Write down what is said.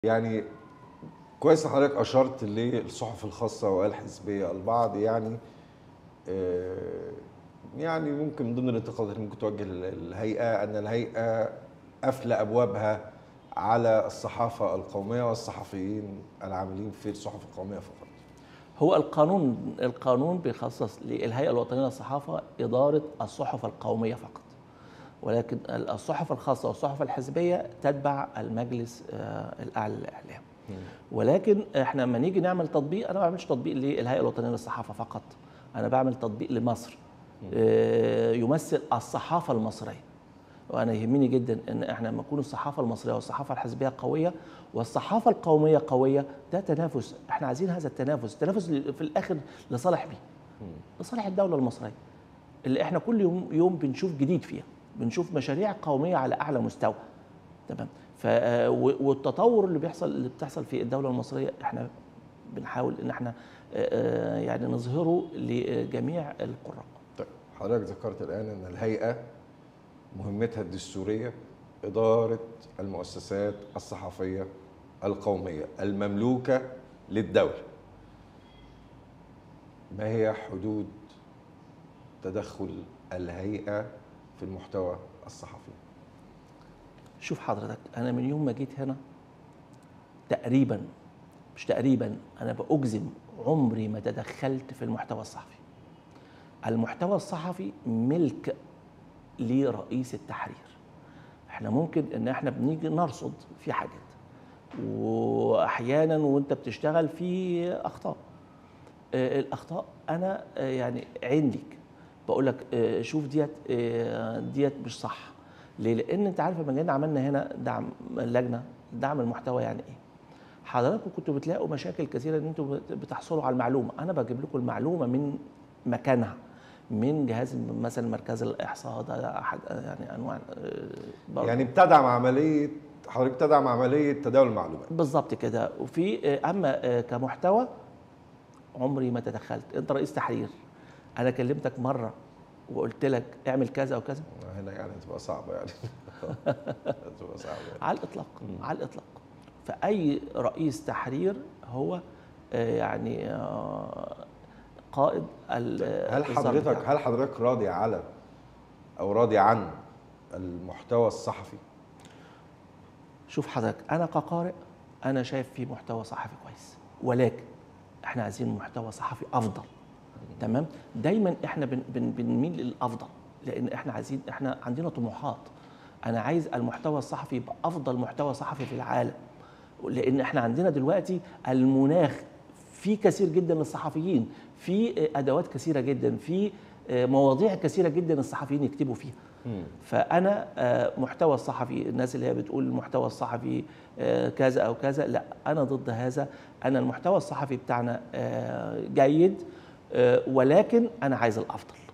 يعني كويس إن حضرتك اشرت للصحف الخاصه والحزبيه البعض يعني آه، يعني ممكن من ضمن الانتقادات اللي ممكن توجه الهيئه ان الهيئه قافله ابوابها على الصحافه القوميه والصحفيين العاملين في الصحف القوميه فقط. هو القانون القانون بيخصص للهيئه الوطنيه للصحافه اداره الصحف القوميه فقط ولكن الصحف الخاصه والصحف الحزبيه تتبع المجلس آه، الاعلى للاعلام ولكن احنا لما نيجي نعمل تطبيق انا ما بعملش تطبيق للهيئه الوطنيه للصحافه فقط انا بعمل تطبيق لمصر آه، يمثل الصحافه المصريه وانا يهمني جدا ان احنا لما نكون الصحافه المصريه والصحافه الحزبيه قويه والصحافه القوميه قويه ده تنافس احنا عايزين هذا التنافس التنافس في الاخر لصالح مين لصالح الدوله المصريه اللي احنا كل يوم يوم بنشوف جديد فيها بنشوف مشاريع قوميه على اعلى مستوى تمام ف والتطور اللي بيحصل اللي بتحصل في الدوله المصريه احنا بنحاول ان احنا آه، يعني نظهره لجميع القراء طيب حضرتك ذكرت الان ان الهيئه مهمتها الدستوريه اداره المؤسسات الصحفيه القوميه المملوكه للدوله. ما هي حدود تدخل الهيئه في المحتوى الصحفي؟ شوف حضرتك انا من يوم ما جيت هنا تقريبا مش تقريبا انا باجزم عمري ما تدخلت في المحتوى الصحفي المحتوى الصحفي ملك لرئيس التحرير احنا ممكن ان احنا بنيجي نرصد في حاجات واحيانا وانت بتشتغل في اخطاء آه، الاخطاء انا آه، يعني عين ليك بقول لك آه، شوف ديت آه، ديت مش صح ليه لان انت عارف لما جينا عملنا هنا دعم لجنه دعم المحتوى يعني ايه حضراتكم كنتوا بتلاقوا مشاكل كثيره ان انتوا بت- بتحصلوا على المعلومه انا بجيب لكم المعلومه من مكانها من جهاز مثلا مركز الاحصاء ده احد يعني انواع آه، برضه. يعني بتدعم عمليه حضرتك بتدعم عمليه تداول المعلومات. بالظبط كده وفي آه، اما آه، كمحتوى عمري ما تدخلت انت رئيس تحرير انا كلمتك مره وقلت لك اعمل كذا او كذا هنا يعني تبقى صعبه يعني تبقى صعبه يعني. على الاطلاق على الاطلاق فاي رئيس تحرير هو آه، يعني آه، قائد ال- هل النظام حضرتك بتاعه. هل حضرتك راضي على او راضي عن المحتوى الصحفي؟ شوف حضرتك انا كقارئ انا شايف في محتوى صحفي كويس ولكن احنا عايزين محتوى صحفي افضل تمام دايما احنا بن بن بنميل للافضل لان احنا عايزين احنا عندنا طموحات انا عايز المحتوى الصحفي يبقى افضل محتوى صحفي في العالم لان احنا عندنا دلوقتي المناخ في كثير جدا للصحفيين في ادوات كثيره جدا في مواضيع كثيره جدا الصحفيين يكتبوا فيها فانا آه، محتوى الصحفي الناس اللي هي بتقول المحتوى الصحفي آه، كذا او كذا لا انا ضد هذا انا المحتوى الصحفي بتاعنا آه، جيد آه، ولكن انا عايز الافضل